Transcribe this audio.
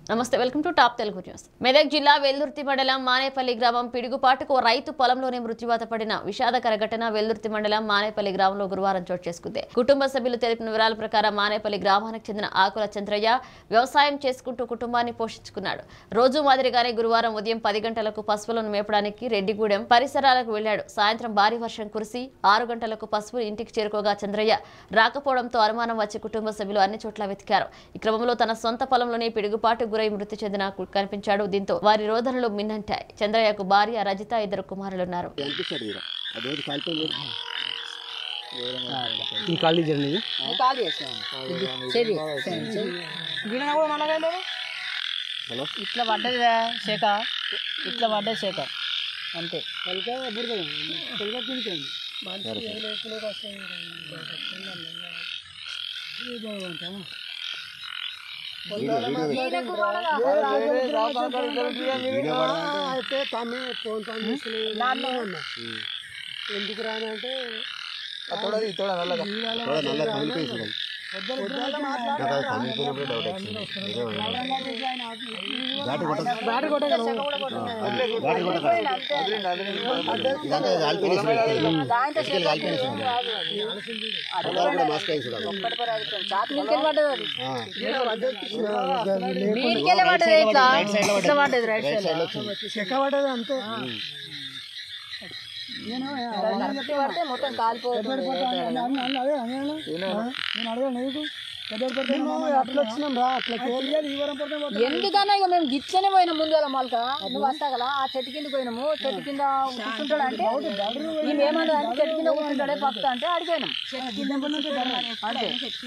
నమస్తే welcome to top Telugu news Medak జిల్లా వెల్దుర్తి మండలం మానేపల్లి గ్రామం పిడుగుపాటుకు ఓ రైతు పొలంలోనే మృత్యువాత పడిన విషాదకర ఘటన వెల్దుర్తి మండలం మానేపల్లి గ్రామంలో గురువారం చోటు చేసుకుంది కుటుంబ సభ్యులు తెలిపిన వివరాల ప్రకారం మానేపల్లి గ్రామానికి చెందిన ఆకుల చంద్రయ్య వ్యవసాయం చేసుకుంటూ కుటుంబాన్ని పోషించుకున్నాడు రోజు మాదిరిగానే గురువారం ఉదయం పది గంటలకు పశువులను మేపడానికి రెడ్డిగూడెం పరిసరాలకు వెళ్లాడు సాయంత్రం భారీ వర్షం కురిసి ఆరు గంటలకు పశువులు ఇంటికి చేరుకోగా చంద్రయ్య రాకపోవడంతో అనుమానం వచ్చి కుటుంబ సభ్యులు అన్ని చోట్ల వెతికారు ఈ క్రమంలో తన సొంత పొలంలోనే పిడుగుపాటు గురై మృతి చెందిన కు- కనిపించాడు దీంతో వారి రోదనలు మిన్నంటాయి చంద్రయ్యకు భార్య రజిత ఇద్దరు కుమారులున్నారు అనిపిస్తుంది ఇక్కడ అదొకటి కాలిపోయింది ఈ ఖాళీ జర్నీ ఖాళీ చేసాను సరి గిన్నె కూడా మనగా హలో ఇట్లా పడ్డది శేఖ ఇట్లా పడ్డది శేఖ అంతే అయితే తమ్మి ఫోన్ పని ఎందుకు రానంటే నల్ల కమిలిపోయింది చూడండి నాకు అది కమిలిపోయినప్పుడే డౌట్ వచ్చింది ఏదో ఘాటు కొట్టదు ఘాటు కొట్టదు ఇదంతా కాలిపోయిన కాలిపోయిన కూడా మాస్క్ అయింది చూడాలి చాతుకెళ్ళి పడ్డది అది ఆ. వీడికెళ్ళి పడ్డది ఇట్లా ఇట్లా పడ్డది రైట్ రైట్ సైడ్ సైడ్ లో వచ్చింది చెక్క పడ్డది అంతే కరెక్ట్ పడితే మొత్తం కాలిపోతుంది అట్లా వచ్చినాం రా అట్లా ఎందుకన్నా ఇక మేము గిట్లనే పోయినాం ముందు మళ్ళక నువ్వు వస్తా కదా ఆ చెట్టు కింద పోయినాము చెట్టు కింద కూర్చుంటాడు అంటే మేము ఏమన్నా అంటే చెట్టు కింద కూర్చుంటాడే పక్క అంటే అడిపోయినాం అంతే